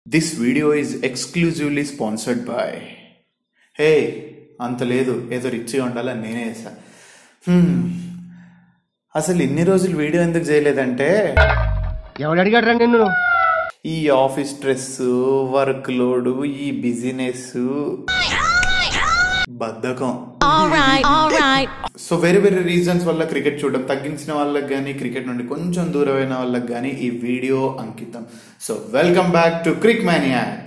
This video is exclusively sponsored by హే అంత లేదు ఏదో రిచ్గా ఉండాలని నేనే చేసా హ్మ్. అసలు ఇన్ని రోజులు వీడియో ఎందుకు చేయలేదంటే ఎవడు అడిగాడు నిన్ను ఈ ఆఫీస్ స్ట్రెస్ వర్క్ లోడ్ ఈ బిజినెస్ బద్ధకం Alright, alright. సో వేరే వేరే రీజన్స్ వల్ల క్రికెట్ చూడడం తగ్గించిన వాళ్ళకి కానీ క్రికెట్ నుండి కొంచెం దూరమైన వాళ్ళకి కానీ ఈ వీడియో అంకితం so welcome back to crick maniac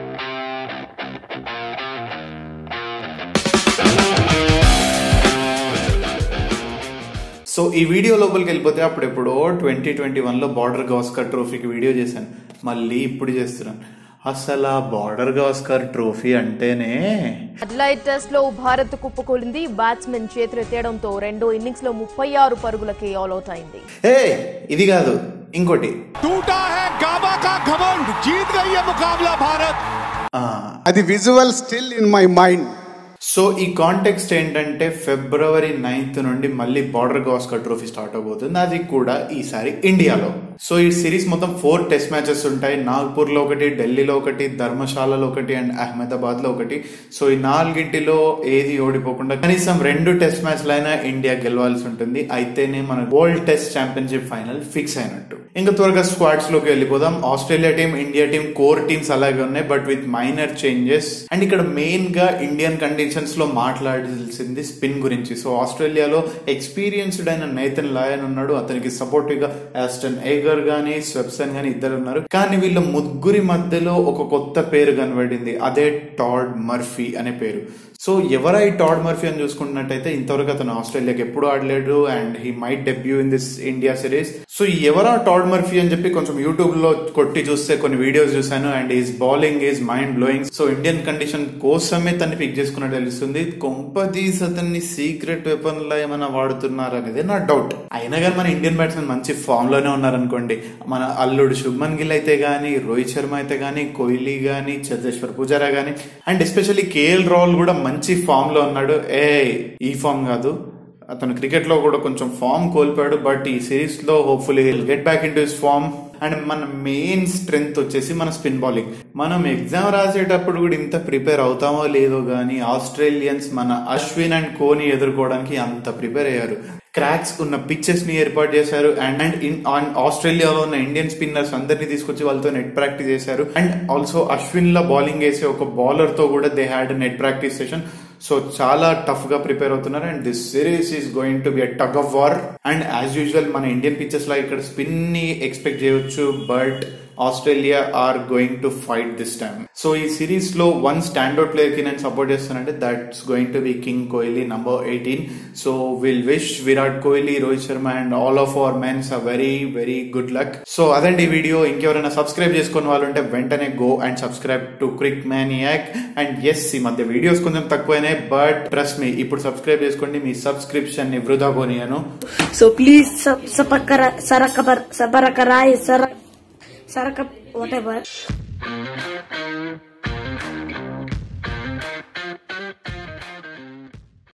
so ఈ వీడియో లోపలికి వెళ్ళిపోతే అప్పుడెప్పుడో ట్వంటీ ట్వంటీ వన్లో బార్డర్ గవాస్కర్ ట్రోఫీకి వీడియో చేశాను మళ్ళీ ఇప్పుడు చేస్తున్నాను అసలు ఆ బార్డర్ గవాస్కర్ ట్రోఫీ అంటేనే అడ్లైట్ టెస్ట్ లో భారత్ కుప్పకూలింది బ్యాట్స్మెన్ చేతులెత్తేయడంతో రెండో ఇన్నింగ్స్ లో ముప్పై ఆరు పరుగులకి ఆల్అౌట్ అయింది ఏ ఇది కాదు ఇంకోటి टूटा है गाबा का घमंड जीत गई है मुकाबला भारत ఆ, అది visual still in my mind so ఈ కాంటెక్స్ట్ ఏంటంటే ఫిబ్రవరి నైన్త్ నుండి మళ్ళీ బార్డర్ గవాస్కర్ ట్రోఫీ స్టార్ట్ అవబోతుంది అది కూడా ఈసారి ఇండియాలో సో ఈ సిరీస్ మొత్తం ఫోర్ టెస్ట్ మ్యాచెస్ ఉంటాయి నాగ్పూర్ లో ఒకటి ఢిల్లీలో ఒకటి ధర్మశాలలో ఒకటి అండ్ అహ్మదాబాద్ లో ఒకటి సో ఈ నాలుగింటిలో ఏది ఓడిపోకుండా కనీసం రెండు టెస్ట్ మ్యాచ్లు అయినా ఇండియా గెలవాల్సి ఉంటుంది అయితేనే మన world test championship final fix అయినట్టు ఇంకా త్వరగా స్క్వాడ్స్ లోకి వెళ్ళిపోదాం Australia team India team core teams అలాగే ఉన్నాయి but with minor changes and ఇక్కడ మెయిన్ గా ఇండియన్ కండిషన్స్ లో మాట్లాడాల్సింది స్పిన్ గురించి సో ఆస్ట్రేలియాలో ఎక్స్పీరియన్స్డ్ అయిన నైతన్ లాయన్ ఉన్నాడు అతనికి సపోర్టివ్ గా ఆస్టన్ ఏగర్ గానీ స్వెప్సన్ గానీ ఇద్దరు ఉన్నారు కానీ వీళ్ళ ముగ్గురి మధ్యలో ఒక కొత్త పేరు కనబడింది అదే టాడ్ మర్ఫీ అనే పేరు సో ఎవరా ఈ టాడ్ మర్ఫీ అని చూసుకున్నట్టయితే ఇంతవరకు అతను ఆస్ట్రేలియాకి ఎప్పుడు ఆడలేడు and he might debut in this India series so ఎవరా టాడ్ మర్ఫీ అని చెప్పి కొంచెం యూట్యూబ్ లో కొట్టి చూస్తే కొన్ని వీడియోస్ చూసాను and his bowling is mind blowing so Indian condition కోసమే తన్ని పిక్ చేసుకున్నట్టు తెలుస్తుంది కొంపదీస్ అతన్ని సీక్రెట్ వెపన్ లా ఏమైనా వాడుతున్నారు అనేది నా డౌట్ అయినా కానీ మన ఇండియన్ బ్యాట్స్మెన్ మంచి ఫామ్ లోనే ఉన్నారనుకోండి మన అల్లుడు శుభ్మన్ గిల్ అయితే గానీ రోహిత్ శర్మ అయితే గానీ కోహ్లీ గానీ చంద్రేశ్వర్ పుజారా గానీ అండ్ ఎస్పెషల్లీ కేఎల్ రాహుల్ కూడా మంచి ఫామ్ లో ఉన్నాడు ఏ ఈ ఫామ్ కాదు అతను క్రికెట్ లో కూడా కొంచెం ఫామ్ కోల్పోయాడు బట్ ఈ సిరీస్ లో hopefully get back in to his form and మన మెయిన్ స్ట్రెంగ్త్ వచ్చేసి మన స్పిన్ బౌలింగ్ మనం ఎగ్జామ్ రాసేటప్పుడు కూడా ఇంత ప్రిపేర్ అవుతామో లేదో గానీ ఆస్ట్రేలియన్స్ మన అశ్విన్ అండ్ కోహ్లీ ఎదుర్కోవడానికి అంత ప్రిపేర్ అయ్యారు క్రాక్స్ ఉన్న పిచ్చెస్ ని ఏర్పాటు చేశారు అండ్ అండ్ ఇన్ ఆన్ ఆస్ట్రేలియాలో ఉన్న ఇండియన్ స్పిన్నర్స్ అందరినీ తీసుకొచ్చి వాళ్ళతో నెట్ ప్రాక్టీస్ చేశారు అండ్ ఆల్సో అశ్విన్ లా బౌలింగ్ వేసే ఒక బౌలర్ తో కూడా they had net practice session so చాలా టఫ్ గా ప్రిపేర్ అవుతున్నారు and this series is going to be a tug of war and as usual మన ఇండియన్ పిక్చర్స్ లా ఇక్కడ స్పిన్ ని ఎక్స్పెక్ట్ చేయొచ్చు but Australia are going to fight this time so ఈ series లో వన్ స్టాండర్డ్ ప్లేయర్ కి నేను support చేస్తానంటే that's going to be king Kohli number eighteen so will wish Virat Kohli Rohit Sharma and all of our men's a very very good luck so అదండి ఈ video ఇంకెవరైనా subscribe చేసుకున్న వాళ్ళు ఉంటే వెంటనే go and subscribe to crick maniac and ఎస్ ఈ మధ్య వీడియోస్ కొంచెం తక్కువైనాయి బట్ ట్రస్ట్ మీ ఇప్పుడు సబ్స్క్రైబ్ చేసుకోండి మీ సబ్స్క్రిప్షన్ ని వృధా పోనీయను So please sub sabakara sarakabar sabarakarai sarak sarakap whatever.